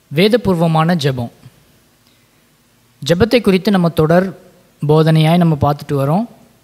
வேதபூர்வமான ஜெபம் ஜெபத்தை குறித்து நம்ம தொடர் போதனையாய் நம்ம பார்த்துட்டு வரோம்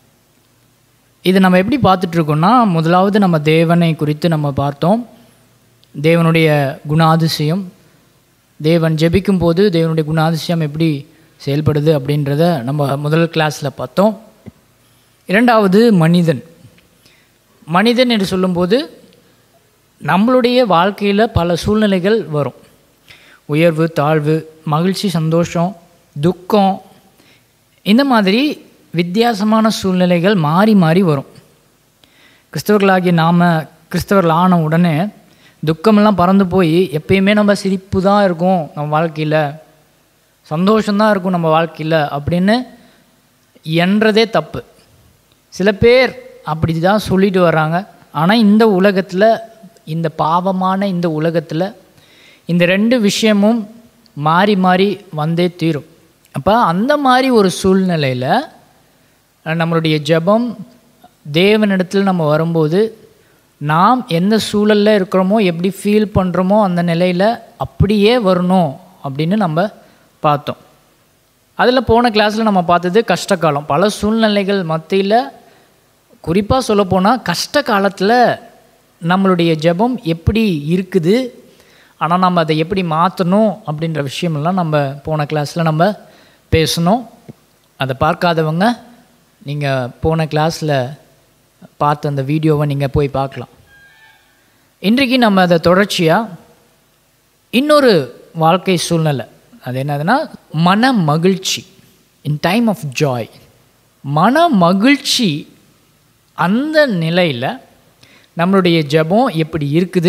இது நம்ம எப்படி பார்த்துட்டு இருக்கோம்னா முதலாவது நம்ம தேவனை குறித்து நம்ம பார்த்தோம் தேவனுடைய குணாதிசயம் தேவன் ஜெபிக்கும் போது தேவனுடைய குணாதிசயம் எப்படி செயல்படுது அப்படின்றத நம்ம முதல் கிளாஸில் பார்த்தோம் இரண்டாவது மனிதன் மனிதன் என்று சொல்லும்போது நம்மளுடைய வாழ்க்கையில் பல சூழ்நிலைகள் வரும் உயர்வு தாழ்வு மகிழ்ச்சி சந்தோஷம் துக்கம் இந்த மாதிரி வித்தியாசமான சூழ்நிலைகள் மாறி மாறி வரும் கிறிஸ்தவர்களாகிய நாம் கிறிஸ்தவர்கள் ஆன உடனே துக்கமெல்லாம் பறந்து போய் எப்பயுமே நம்ம சிரிப்பு தான் இருக்கும் நம்ம வாழ்க்கையில் சந்தோஷம்தான் இருக்கும் நம்ம வாழ்க்கையில் அப்படின்னு என்றதே தப்பு சில பேர் அப்படி தான் சொல்லிட்டு வர்றாங்க ஆனால் இந்த உலகத்தில் இந்த பாவமான இந்த உலகத்தில் இந்த ரெண்டு விஷயமும் மாறி மாறி வந்தே தீரும் அப்போ அந்த மாதிரி ஒரு சூழ்நிலையில் நம்மளுடைய ஜெபம் தேவனிடத்தில் நம்ம வரும்போது நாம் எந்த சூழலில் இருக்கிறோமோ எப்படி ஃபீல் பண்ணுறோமோ அந்த நிலையில் அப்படியே வரணும் அப்படின்னு நம்ம பார்த்தோம் அதில் போன கிளாஸில் நம்ம பார்த்தது கஷ்டகாலம் பல சூழ்நிலைகள் மத்தியில் குறிப்பாக சொல்லப்போனால் கஷ்ட காலத்தில் நம்மளுடைய ஜெபம் எப்படி இருக்குது ஆனால் நம்ம அதை எப்படி மாற்றணும் அப்படின்ற விஷயமெல்லாம் நம்ம போன கிளாஸில் நம்ம பேசணும் அதை பார்க்காதவங்க நீங்கள் போன கிளாஸில் பார்த்த அந்த வீடியோவை நீங்கள் போய் பார்க்கலாம் இன்றைக்கு நம்ம அதை தொடர்ச்சியாக இன்னொரு வாழ்க்கை சூழ்நிலை அது என்னதுன்னா மன மகிழ்ச்சி இன் டைம் ஆஃப் ஜாய் மன மகிழ்ச்சி அந்த நிலையில் நம்மளுடைய ஜெபம் எப்படி இருக்குது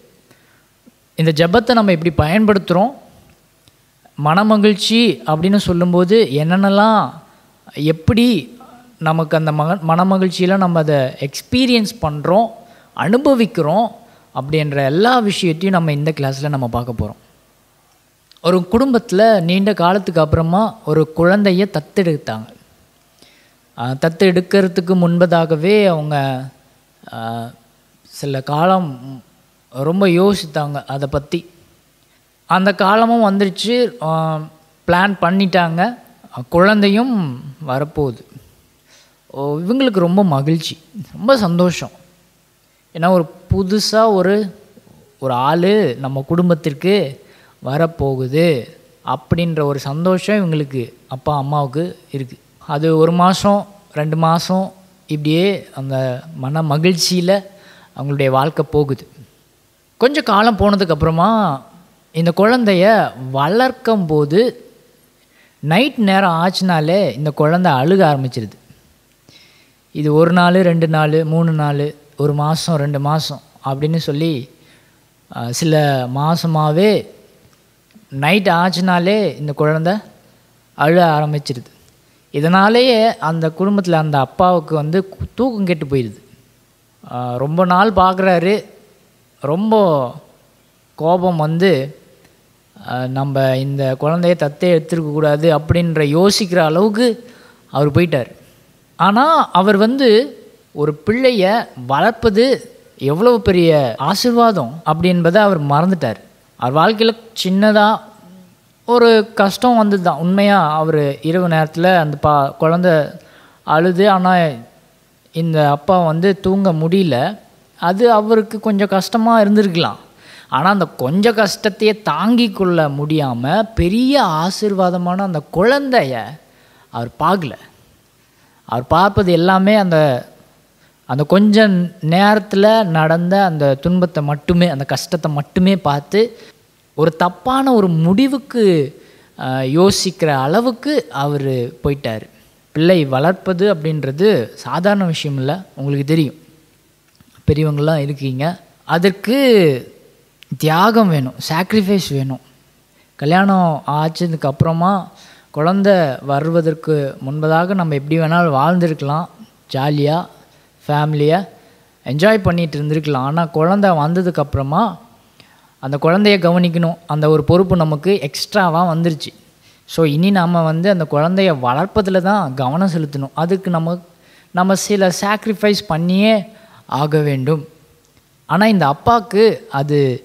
இந்த ஜெபத்தை நம்ம எப்படி பயன்படுத்துகிறோம் மனமகிழ்ச்சி அப்படின்னு சொல்லும்போது என்னென்னலாம் எப்படி நமக்கு அந்த மக மனமகிழ்ச்சியில் நம்ம அதை எக்ஸ்பீரியன்ஸ் பண்ணுறோம் அனுபவிக்கிறோம் அப்படின்ற எல்லா விஷயத்தையும் நம்ம இந்த கிளாஸில் நம்ம பார்க்க போகிறோம் ஒரு குடும்பத்தில் நீண்ட காலத்துக்கு அப்புறமா ஒரு குழந்தைய தத்தெடுத்தாங்க தத்து எடுக்கிறதுக்கு முன்பதாகவே அவங்க சில காலம் ரொம்ப யோசித்தாங்க அதை பற்றி அந்த காலமும் வந்துருச்சு பிளான் பண்ணிட்டாங்க குழந்தையும் வரப்போகுது ஓ இவங்களுக்கு ரொம்ப மகிழ்ச்சி ரொம்ப சந்தோஷம் ஏன்னா ஒரு புதுசாக ஒரு ஒரு ஆள் நம்ம குடும்பத்திற்கு வரப்போகுது அப்படின்ற ஒரு சந்தோஷம் இவங்களுக்கு அப்பா அம்மாவுக்கு இருக்குது அது ஒரு மாதம் ரெண்டு மாதம் இப்படியே அந்த மன மகிழ்ச்சியில் அவங்களுடைய வாழ்க்கை போகுது கொஞ்சம் காலம் போனதுக்கப்புறமா இந்த குழந்தைய வளர்க்கும் போது நைட் நேரம் ஆச்சுனாலே இந்த குழந்தை அழுக ஆரம்பிச்சிருது இது ஒரு நாள் ரெண்டு நாள் மூணு நாள் ஒரு மாதம் ரெண்டு மாதம் அப்படின்னு சொல்லி சில மாதமாகவே நைட் ஆச்சுனாலே இந்த குழந்தை அழ ஆரம்பிச்சிருது இதனாலேயே அந்த குடும்பத்தில் அந்த அப்பாவுக்கு வந்து தூக்கம் கெட்டு போயிடுது ரொம்ப நாள் பார்க்குறாரு ரொம்ப கோபம் வந்து நம்ம இந்த குழந்தைய தத்தே எடுத்துருக்கக்கூடாது அப்படின்ற யோசிக்கிற அளவுக்கு அவர் போயிட்டார் ஆனால் அவர் வந்து ஒரு பிள்ளைய வளர்ப்பது எவ்வளோ பெரிய ஆசிர்வாதம் அப்படி என்பதை அவர் மறந்துட்டார் அவர் வாழ்க்கையில் சின்னதாக ஒரு கஷ்டம் வந்தது தான் உண்மையாக அவர் இரவு நேரத்தில் அந்த பா குழந்த அழுது ஆனால் இந்த அப்பா வந்து தூங்க முடியல அது அவருக்கு கொஞ்சம் கஷ்டமாக இருந்திருக்கலாம் ஆனால் அந்த கொஞ்சம் கஷ்டத்தையே தாங்கி கொள்ள முடியாமல் பெரிய ஆசீர்வாதமான அந்த குழந்தைய அவர் பார்க்கல அவர் பார்ப்பது எல்லாமே அந்த அந்த கொஞ்ச நேரத்தில் நடந்த அந்த துன்பத்தை மட்டுமே அந்த கஷ்டத்தை மட்டுமே பார்த்து ஒரு தப்பான ஒரு முடிவுக்கு யோசிக்கிற அளவுக்கு அவர் போயிட்டார் பிள்ளை வளர்ப்பது அப்படின்றது சாதாரண விஷயம் இல்லை உங்களுக்கு தெரியும் பெரியவங்களாம் இருக்கீங்க அதற்கு தியாகம் வேணும் சாக்ரிஃபைஸ் வேணும் கல்யாணம் ஆச்சதுக்கு அப்புறமா குழந்த வருவதற்கு முன்பதாக நம்ம எப்படி வேணாலும் வாழ்ந்துருக்கலாம் ஜாலியாக ஃபேமிலியாக என்ஜாய் பண்ணிகிட்டு இருந்திருக்கலாம் ஆனால் குழந்த வந்ததுக்கப்புறமா அந்த குழந்தைய கவனிக்கணும் அந்த ஒரு பொறுப்பு நமக்கு எக்ஸ்ட்ராவாக வந்துருச்சு ஸோ இனி நம்ம வந்து அந்த குழந்தைய வளர்ப்பதில் தான் கவனம் செலுத்தணும் அதுக்கு நம்ம நம்ம சில சாக்ரிஃபைஸ் பண்ணியே ஆக வேண்டும் ஆனால் இந்த அப்பாவுக்கு அது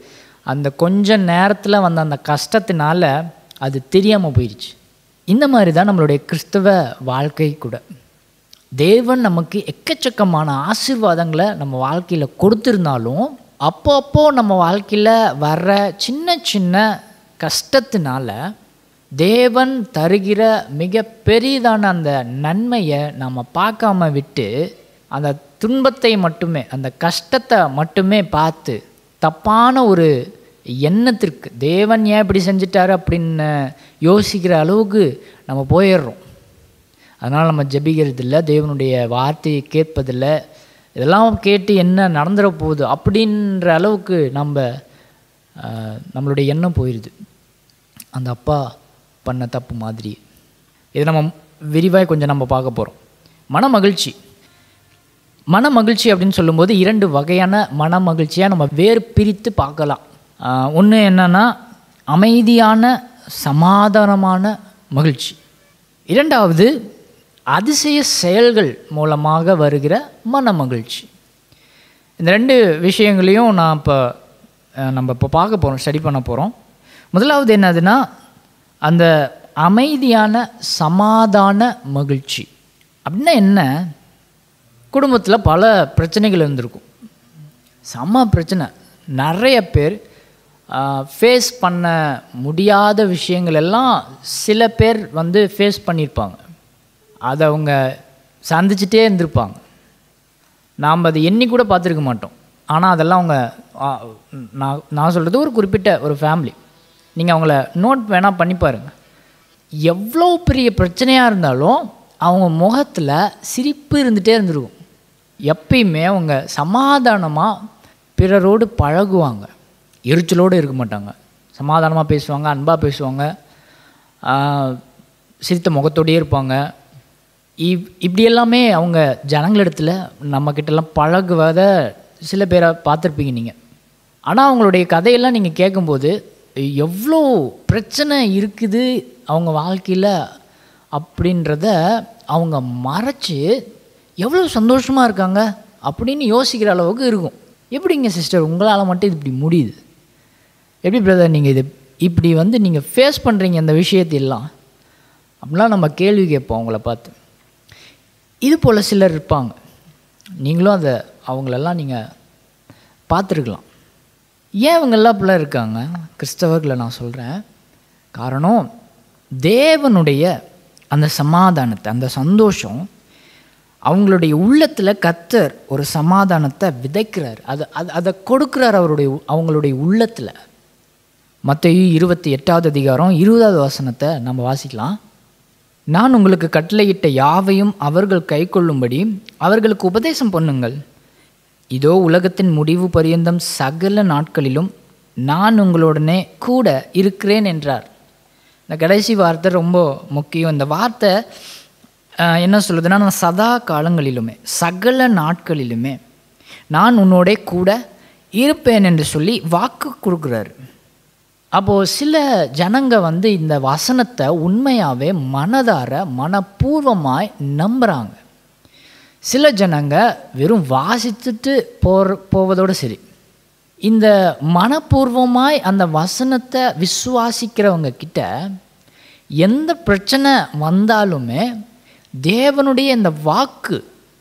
அந்த கொஞ்ச நேரத்தில் வந்த அந்த கஷ்டத்தினால அது தெரியாமல் போயிடுச்சு இந்த மாதிரி தான் நம்மளுடைய கிறிஸ்தவ வாழ்க்கை கூட தேவன் நமக்கு எக்கச்சக்கமான ஆசீர்வாதங்களை நம்ம வாழ்க்கையில் கொடுத்துருந்தாலும் அப்போ அப்போ நம்ம வாழ்க்கையில் வர்ற சின்ன சின்ன கஷ்டத்தினால தேவன் தருகிற மிக பெரிதான அந்த நன்மையை நம்ம பார்க்காம விட்டு அந்த துன்பத்தை மட்டுமே அந்த கஷ்டத்தை மட்டுமே பார்த்து தப்பான ஒரு எண்ணத்திற்கு தேவன் ஏன் இப்படி செஞ்சிட்டாரு அப்படின்னு யோசிக்கிற அளவுக்கு நம்ம போயிடுறோம் அதனால் நம்ம ஜெபிக்கிறது இல்லை தேவனுடைய வார்த்தையை கேட்பதில்லை இதெல்லாம் கேட்டு என்ன நடந்துட போகுது அப்படின்ற அளவுக்கு நம்ம ஆஹ், நம்மளுடைய எண்ணம் போயிடுது அந்த அப்பா பண்ண தப்பு மாதிரி இதை நம்ம விரிவாக கொஞ்சம் நம்ம பார்க்க போகிறோம் மன மகிழ்ச்சி மன மகிழ்ச்சி அப்படின்னு சொல்லும்போது இரண்டு வகையான மன மகிழ்ச்சியாக நம்ம வேறு பிரித்து பார்க்கலாம் ஒன்று என்னன்னா அமைதியான சமாதானமான மகிழ்ச்சி இரண்டாவது அதிசய செயல்கள் மூலமாக வருகிற மன மகிழ்ச்சி இந்த ரெண்டு விஷயங்களையும் நான் இப்போ அஹ், நம்ம இப்போ பார்க்க போகிறோம் ஸ்டடி பண்ண போகிறோம் முதலாவது என்னதுன்னா அந்த அமைதியான சமாதான மகிழ்ச்சி அப்படின்னா என்ன குடும்பத்தில் பல பிரச்சனைகள் இருந்திருக்கும் செம்ம பிரச்சனை நிறைய பேர் ஃபேஸ் பண்ண முடியாத விஷயங்கள் எல்லாம் சில பேர் வந்து ஃபேஸ் பண்ணியிருப்பாங்க அதை அவங்க சந்திச்சிட்டே இருந்திருப்பாங்க நாம் அதை எண்ணி கூட பார்த்துருக்க மாட்டோம் ஆனால் அதெல்லாம் அவங்க ஆ, நான் நான் சொல்கிறது ஒரு குறிப்பிட்ட ஒரு ஃபேமிலி நீங்கள் அவங்கள நோட் வேணால் பண்ணி பாருங்க எவ்வளோ பெரிய பிரச்சனையாக இருந்தாலும் அவங்க முகத்தில் சிரிப்பு இருந்துகிட்டே இருந்திருக்கும் எப்பயுமே அவங்க சமாதானமாக பிறரோடு பழகுவாங்க எரிச்சலோடு இருக்க மாட்டாங்க சமாதானமாக பேசுவாங்க அன்பாக பேசுவாங்க ஆ, சிரித்த முகத்தோடையே இருப்பாங்க இப் இப்படி எல்லாமே அவங்க ஜனங்களிடத்தில் நம்மக்கிட்டலாம் பழகுவதை சில பேரை பார்த்துருப்பீங்க நீங்கள் ஆனால் அவங்களுடைய கதையெல்லாம் நீங்கள் கேட்கும்போது எவ்வளோ பிரச்சனை இருக்குது அவங்க வாழ்க்கையில் அப்படின்றத அவங்க மறைச்சு எவ்வளோ சந்தோஷமாக இருக்காங்க அப்படின்னு யோசிக்கிற அளவுக்கு இருக்கும் எப்படிங்க சிஸ்டர் உங்களால் மட்டும் இது இப்படி முடியுது எப்படி பிரதர் நீங்கள் இது இப்படி வந்து நீங்கள் ஃபேஸ் பண்ணுறீங்க இந்த விஷயத்தையெல்லாம் அப்படிலாம் நம்ம கேள்வி கேட்போம் அவங்கள பார்த்து இது போல் சிலர் இருப்பாங்க நீங்களும் அதை அவங்களெல்லாம் நீங்கள் பார்த்துருக்கலாம் ஏன் இவங்கெல்லாம் இப்படிலாம் இருக்காங்க கிறிஸ்தவர்களை நான் சொல்கிறேன் காரணம் தேவனுடைய அந்த சமாதானத்தை அந்த சந்தோஷம் அவங்களுடைய உள்ளத்தில் கத்தர் ஒரு சமாதானத்தை விதைக்கிறார் அது அது அதை கொடுக்குறார் அவருடைய உ- அவங்களுடைய உள்ளத்தில் மத்தேயு இருபத்தி எட்டாவது அதிகாரம் இருபதாவது வசனத்தை நம்ம வாசிக்கலாம் நான் உங்களுக்கு கட்டளையிட்ட யாவையும் அவர்கள் கைக்கொள்ளும்படி அவர்களுக்கு உபதேசம் பண்ணுங்கள் இதோ உலகத்தின் முடிவு பரியந்தம் சகல நாட்களிலும் நான் உங்களுடனே கூட இருக்கிறேன் என்றார் இந்த கடைசி வார்த்தை ரொம்ப முக்கியம் இந்த வார்த்தை ஆஹ், என்ன சொல்லுதுன்னா நான் சதா காலங்களிலுமே சகல நாட்களிலுமே நான் உன்னோட கூட இருப்பேன் என்று சொல்லி வாக்கு கொடுக்குறாரு அப்போது சில ஜனங்க வந்து இந்த வசனத்தை உண்மையாகவே மனதார மனப்பூர்வமாய் நம்புகிறாங்க சில ஜனங்க வெறும் வாசித்துட்டு போற போவதோடு சரி இந்த மனப்பூர்வமாய் அந்த வசனத்தை விசுவாசிக்கிறவங்க கிட்ட எந்த பிரச்சனை வந்தாலுமே தேவனுடைய இந்த வாக்கு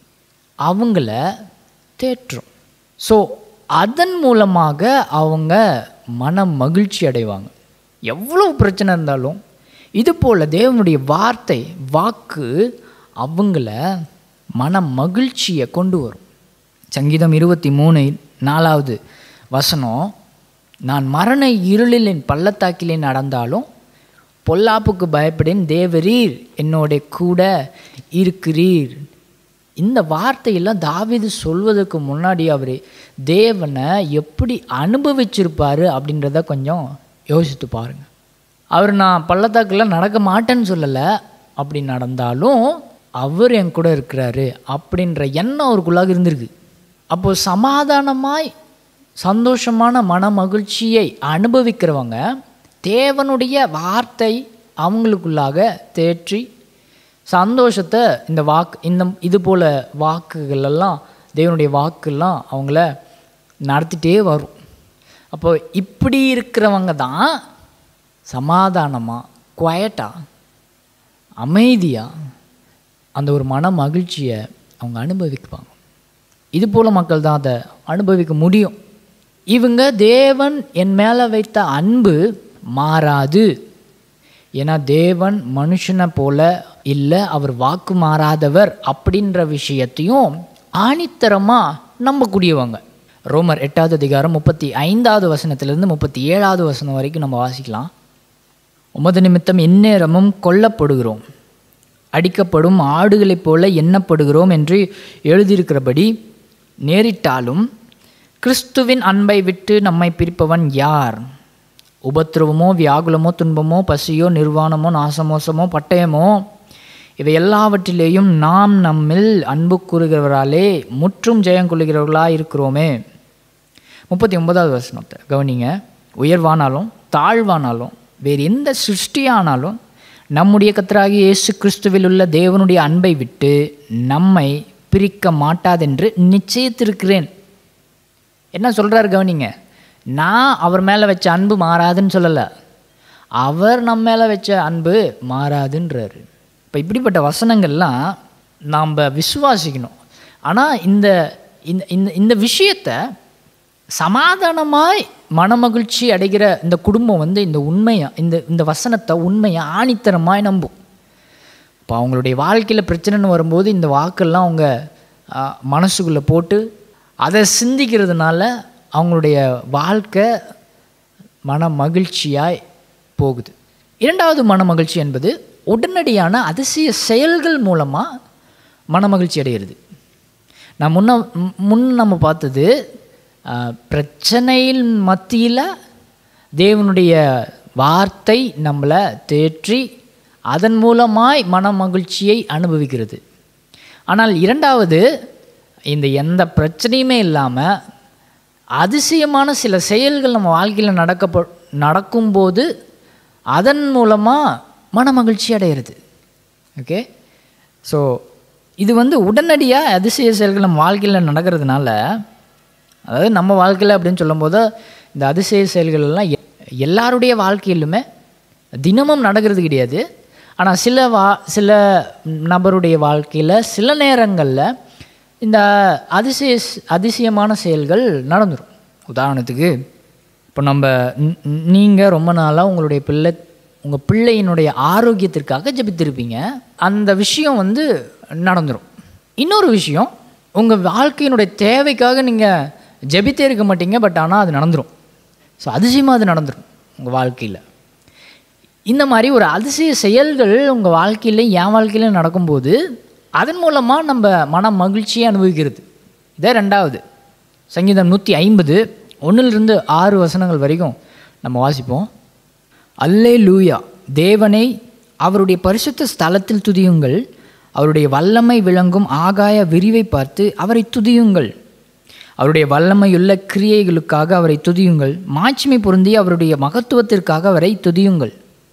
அவங்கள தேற்றும் ஸோ அதன் மூலமாக அவங்க மன மகிழ்ச்சி அடைவாங்க எவ்வளோ பிரச்சனை இருந்தாலும் இது போல் தேவனுடைய வார்த்தை வாக்கு அவங்கள மன மகிழ்ச்சியை கொண்டு வரும் சங்கீதம் இருபத்தி மூணு நாலாவது வசனம் நான் மரண இருளில் என் பள்ளத்தாக்கிலே நடந்தாலும் பொல்லாப்புக்கு பயப்படேன் தேவரீர் என்னோட கூட இருக்கிறீர் இந்த வார்த்தையெல்லாம் தாவீது சொல்வதற்கு முன்னாடி அவர் தேவனை எப்படி அனுபவிச்சிருப்பாரு அப்படின்றத கொஞ்சம் யோசித்து பாருங்க அவர் நான் பள்ளத்தாக்கில் நடக்க மாட்டேன்னு சொல்லலை அப்படி நடந்தாலும் அவர் என் கூட இருக்கிறாரு அப்படின்ற எண்ணம் அவருக்குள்ளாக இருந்திருக்கு அப்போது சமாதானமாய் சந்தோஷமான மன மகிழ்ச்சியை அனுபவிக்கிறவங்க தேவனுடைய வார்த்தை அவங்களுக்குள்ளாக தேற்றி சந்தோஷத்தை இந்த வாக்கு இந்த இது போல் வாக்குகள் எல்லாம் தேவனுடைய வாக்குலாம் அவங்கள நடத்திட்டே வரும் அப்போ இப்படி இருக்கிறவங்க தான் சமாதானமாக குவயட்டாக அமைதியாக அந்த ஒரு மன மகிழ்ச்சியை அவங்க அனுபவிப்பாங்க இது போல் மக்கள் தான் அதை அனுபவிக்க முடியும் இவங்க தேவன் என் மேலே வைத்த அன்பு மாறாது ஏன்னா தேவன் மனுஷனை போல இல்லை அவர் வாக்கு மாறாதவர் அப்படின்ற விஷயத்தையும் ஆணித்தரமாக நம்பக்கூடியவங்க ரோமர் எட்டாவது அதிகாரம் முப்பத்தி ஐந்தாவது வசனத்திலிருந்து முப்பத்தி ஏழாவது வசனம் வரைக்கும் நம்ம வாசிக்கலாம் உமது நிமித்தம் எந்நேரமும் கொல்லப்படுகிறோம் அடிக்கப்படும் ஆடுகளைப் போல எண்ணப்படுகிறோம் என்று எழுதியிருக்கிறபடி நேரிட்டாலும் கிறிஸ்துவின் அன்பை விட்டு நம்மை பிரிப்பவன் யார் உபத்திரவமோ வியாகுலமோ துன்பமோ பசியோ நிர்வாணமோ நாசமோசமோ பட்டயமோ இவை எல்லாவற்றிலேயும் நாம் நம்மில் அன்பு கூறுகிறவராலே முற்றும் ஜெயம் கொள்ளுகிறவர்களாக இருக்கிறோமே முப்பத்தி ஒன்பதாவது வசனத்தை கவனிங்க உயர்வானாலும் தாழ்வானாலும் வேறு எந்த சிருஷ்டியானாலும் நம்முடைய கத்தராகிய இயேசு கிறிஸ்துவில் உள்ள தேவனுடைய அன்பை விட்டு நம்மை பிரிக்க மாட்டாதென்று நிச்சயித்திருக்கிறேன் என்ன சொல்கிறாரு கவனிங்க நான் அவர் மேலே வச்ச அன்பு மாறாதுன்னு சொல்லலை அவர் நம்ம மேலே வச்ச அன்பு மாறாதுன்றாரு இப்போ இப்படிப்பட்ட வசனங்கள்லாம் நாம் விசுவாசிக்கணும் ஆனால் இந்த இந்த இந்த இந்த விஷயத்தை சமாதானமாய் மனமகிழ்ச்சி அடைகிற இந்த குடும்பம் வந்து இந்த உண்மையை இந்த இந்த வசனத்தை உண்மையை ஆணித்தரமாய் நம்பும் இப்போ அவங்களுடைய வாழ்க்கையில் பிரச்சனைன்னு வரும்போது இந்த வாக்கெல்லாம் அவங்க ஆ, மனசுக்குள்ளே போட்டு அதை சிந்திக்கிறதுனால அவங்களுடைய வாழ்க்கை மன மகிழ்ச்சியாய் போகுது இரண்டாவது மன மகிழ்ச்சி என்பது உடனடியான அதிசய செயல்கள் மூலமாக மனமகிழ்ச்சி அடைகிறது நான் முன்ன ம், முன் நம்ம பார்த்தது ஆ, பிரச்சனையில் மத்தியில் தேவனுடைய வார்த்தை நம்மளை தேற்றி அதன் மூலமாய் மன மகிழ்ச்சியை அனுபவிக்கிறது ஆனால் இரண்டாவது இந்த எந்த பிரச்சனையுமே இல்லாமல் அதிசயமான சில செயல்கள் நம்ம வாழ்க்கையில் நடக்கப்ப நடக்கும்போது அதன் மூலமாக மன மகிழ்ச்சி அடைகிறது ஓகே ஸோ இது வந்து உடனடியாக அதிசய செயல்கள் நம்ம வாழ்க்கையில் நடக்கிறதுனால அதாவது நம்ம வாழ்க்கையில் அப்படின்னு சொல்லும்போது இந்த அதிசய செயல்கள் எல்லாம் எ- எல்லாருடைய வாழ்க்கையிலுமே தினமும் நடக்கிறது கிடையாது ஆனால் சில வா சில நபருடைய வாழ்க்கையில் சில நேரங்களில் இந்த அதிசய அதிசயமான செயல்கள் நடந்துடும் உதாரணத்துக்கு இப்போ நம்ம நீங்கள் ரொம்ப நாளாக உங்களுடைய பிள்ளை உங்கள் பிள்ளையினுடைய ஆரோக்கியத்திற்காக ஜெபித்திருப்பீங்க அந்த விஷயம் வந்து நடந்துடும் இன்னொரு விஷயம் உங்கள் வாழ்க்கையினுடைய தேவைக்காக நீங்கள் ஜெபித்தே இருக்க மாட்டீங்க பட் ஆனால் அது நடந்துடும் ஸோ அதிசயமாக அது நடந்துடும் உங்கள் வாழ்க்கையில் இந்த மாதிரி ஒரு அதிசய செயல்கள் உங்கள் வாழ்க்கையில் என் வாழ்க்கையில் நடக்கும்போது அதன் மூலமாக நம்ம மன மகிழ்ச்சியை அனுபவிக்கிறது இதே ரெண்டாவது சங்கீதம் நூற்றி ஐம்பது ஒன்றிலிருந்து ஆறு வசனங்கள் வரைக்கும் நம்ம வாசிப்போம் அல்லே லூயா தேவனை அவருடைய பரிசுத்த ஸ்தலத்தில் துதியுங்கள் அவருடைய வல்லமை விளங்கும் ஆகாய விரிவை பார்த்து அவரை துதியுங்கள் அவருடைய வல்லமையுள்ள கிரியைகளுக்காக அவரை துதியுங்கள் மாட்சிமை பொருந்தி அவருடைய மகத்துவத்திற்காக அவரை துதியுங்கள்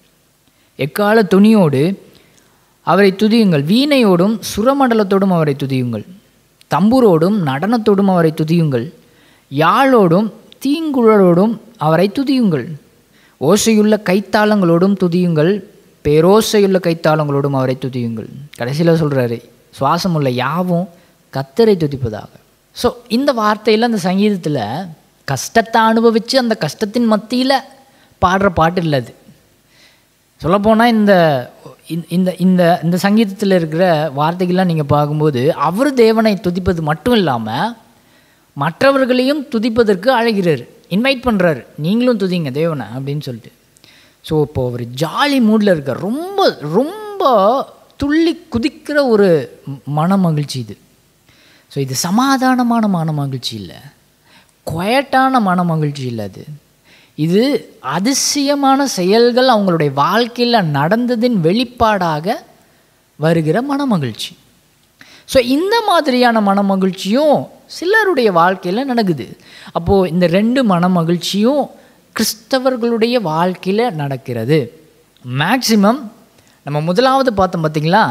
எக்கால துணியோடு அவரை துதியுங்கள் வீணையோடும் சுரமண்டலத்தோடும் அவரை துதியுங்கள் தம்புரோடும் நடனத்தோடும் அவரை துதியுங்கள் யாழோடும் தீங்குழலோடும் அவரை துதியுங்கள் ஓசையுள்ள கைத்தாளங்களோடும் துதியுங்கள் பேரோசையுள்ள கைத்தாளங்களோடும் அவரை துதியுங்கள் கடைசியில் சொல்கிறாரு சுவாசமுள்ள யாவும் கத்தரை துதிப்பதாக ஸோ இந்த வார்த்தையில் அந்த சங்கீதத்தில் கஷ்டத்தை அனுபவித்து அந்த கஷ்டத்தின் மத்தியில் பாடுற பாட்டு இல்லை அது சொல்லப்போனால் இந்த இந்த- இந்த இந்த இந்த சங்கீதத்தில் இருக்கிற வார்த்தைகள்லாம் நீங்கள் பார்க்கும்போது அவர் தேவனை துதிப்பது மட்டும் இல்லாமல் மற்றவர்களையும் துதிப்பதற்கு அழைகிறார் இன்வைட் பண்ணுறாரு நீங்களும் துதிங்க தேவனை அப்படின்னு சொல்லிட்டு ஸோ இப்போ அவர் ஜாலி மூடில் இருக்க ரொம்ப ரொம்ப துள்ளி குதிக்கிற ஒரு ம- மன மகிழ்ச்சி இது ஸோ இது சமாதானமான மன மகிழ்ச்சி இல்லை குவயட்டான மன மகிழ்ச்சி இல்லை அது இது அதிசயமான செயல்கள் அவங்களுடைய வாழ்க்கையில் நடந்ததின் வெளிப்பாடாக வருகிற மனமகிழ்ச்சி ஸோ இந்த மாதிரியான மனமகிழ்ச்சியும் சிலருடைய வாழ்க்கையில் நடக்குது அப்போது இந்த ரெண்டு மனமகிழ்ச்சியும் கிறிஸ்தவர்களுடைய வாழ்க்கையில் நடக்கிறது மேக்சிமம் நம்ம முதலாவது பார்த்தோம் பார்த்தீங்களா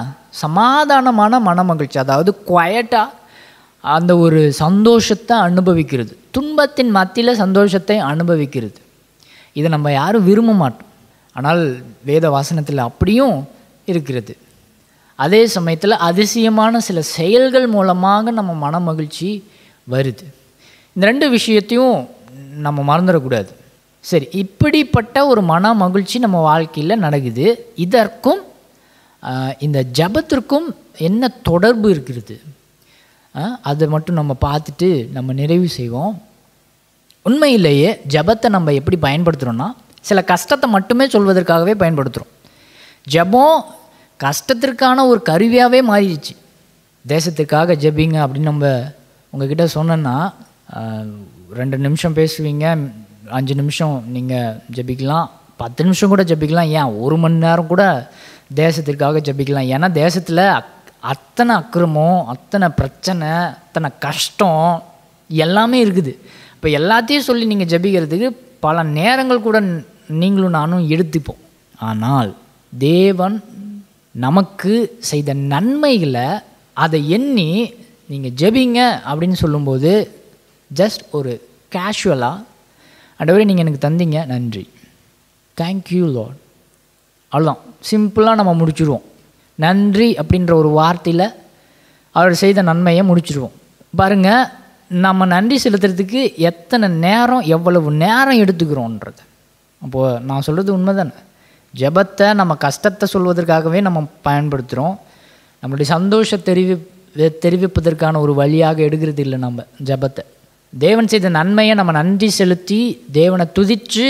சமாதானமான மனமகிழ்ச்சி அதாவது குவயட்டாக அந்த ஒரு சந்தோஷத்தை அனுபவிக்கிறது துன்பத்தின் மத்தியில் சந்தோஷத்தை அனுபவிக்கிறது இதை நம்ம யாரும் விரும்ப மாட்டோம் ஆனால் வேத வாசனத்தில் அப்படியும் இருக்கிறது அதே சமயத்தில் அதிசயமான சில செயல்கள் மூலமாக நம்ம மன மகிழ்ச்சி வருது இந்த ரெண்டு விஷயத்தையும் நம்ம மறந்துடக்கூடாது சரி இப்படிப்பட்ட ஒரு மன மகிழ்ச்சி நம்ம வாழ்க்கையில் நடக்குது இதற்கும் ஆஹ், இந்த ஜபத்திற்கும் என்ன தொடர்பு இருக்கிறது ஆஹ், அதை மட்டும் நம்ம பார்த்துட்டு நம்ம நிறைவு செய்வோம் உண்மையிலேயே ஜபத்தை நம்ம எப்படி பயன்படுத்துகிறோன்னா சில கஷ்டத்தை மட்டுமே சொல்வதற்காகவே பயன்படுத்துகிறோம் ஜபம் கஷ்டத்திற்கான ஒரு கருவியாகவே மாறிடுச்சு தேசத்துக்காக ஜெபிங்க அப்படின்னு நம்ம உங்ககிட்ட சொன்னோன்னா ஆஹ், ரெண்டு நிமிஷம் பேசுவீங்க அஞ்சு நிமிஷம் நீங்கள் ஜெபிக்கலாம் பத்து நிமிஷம் கூட ஜெபிக்கலாம் ஏன் ஒரு மணி நேரம் கூட தேசத்திற்காக ஜெபிக்கலாம் ஏன்னா தேசத்தில் அத்தனை அக்கிரமம் அத்தனை பிரச்சனை அத்தனை கஷ்டம் எல்லாமே இருக்குது இப்போ எல்லாத்தையும் சொல்லி நீங்கள் ஜெபிக்கிறதுக்கு பல நேரங்கள் கூட நீங்களும் நானும் எடுத்துப்போம் ஆனால் தேவன் நமக்கு செய்த நன்மைகளை அதை எண்ணி நீங்கள் ஜெபிங்க அப்படின்னு சொல்லும்போது ஜஸ்ட் ஒரு கேஷுவலாக அண்டவரே நீங்கள் எனக்கு தந்தீங்க நன்றி தேங்க்யூ லார்ட் அவ்வளோதான் சிம்பிளாக நம்ம முடிச்சிடுவோம் நன்றி அப்படின்ற ஒரு வார்த்தையில் அவர் செய்த நன்மையை முடிச்சிடுவோம் பாருங்கள் நம்ம நன்றி செலுத்துறதுக்கு எத்தனை நேரம் எவ்வளவு நேரம் எடுத்துக்கிறோன்றது அப்போது நான் சொல்கிறது உண்மை தானே ஜெபத்தை நம்ம கஷ்டத்தை சொல்வதற்காகவே நம்ம பயன்படுத்துகிறோம் நம்மளுடைய சந்தோஷ தெரிவி தெரிவிப்பதற்கான ஒரு வழியாக எடுக்கிறது இல்லை நம்ம ஜெபத்தை தேவன் செய்த நன்மையை நம்ம நன்றி செலுத்தி தேவனை துதித்து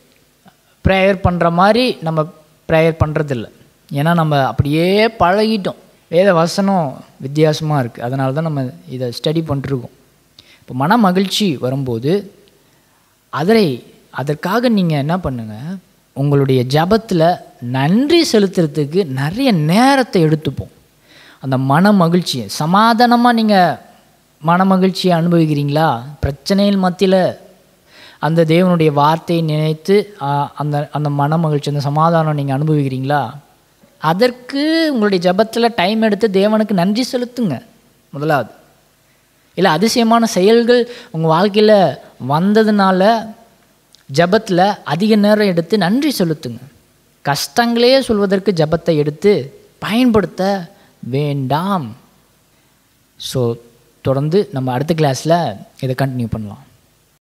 ப்ரேயர் பண்ணுற மாதிரி நம்ம ப்ரேயர் பண்ணுறதில்ல ஏன்னா நம்ம அப்படியே பழகிட்டோம் வேத வசனம் வித்தியாசமாக இருக்குது அதனால தான் நம்ம இதை ஸ்டடி பண்ணிட்டுருக்கோம் இப்போ மன மகிழ்ச்சி வரும்போது அதை அதற்காக நீங்கள் என்ன பண்ணுங்கள் உங்களுடைய ஜபத்தில் நன்றி செலுத்துறதுக்கு நிறைய நேரத்தை எடுத்துப்போம் அந்த மன மகிழ்ச்சியை சமாதானமாக நீங்கள் மன மகிழ்ச்சியை அனுபவிக்கிறீங்களா பிரச்சனைகள் மத்தியில் அந்த தேவனுடைய வார்த்தையை நினைத்து ஆ, அந்த அந்த மன மகிழ்ச்சி அந்த சமாதானம் நீங்கள் அனுபவிக்கிறீங்களா அதற்கு உங்களுடைய ஜபத்தில் டைம் எடுத்து தேவனுக்கு நன்றி செலுத்துங்க முதலாவது இல்லை அதிசயமான செயல்கள் உங்கள் வாழ்க்கையில் வந்ததுனால ஜபத்தில் அதிக நேரம் எடுத்து நன்றி செலுத்துங்க கஷ்டங்களே சொல்வதற்கு ஜபத்தை எடுத்து பயன்படுத்த வேண்டாம் ஸோ தொடர்ந்து நம்ம அடுத்த கிளாஸில் இதை கண்டினியூ பண்ணலாம்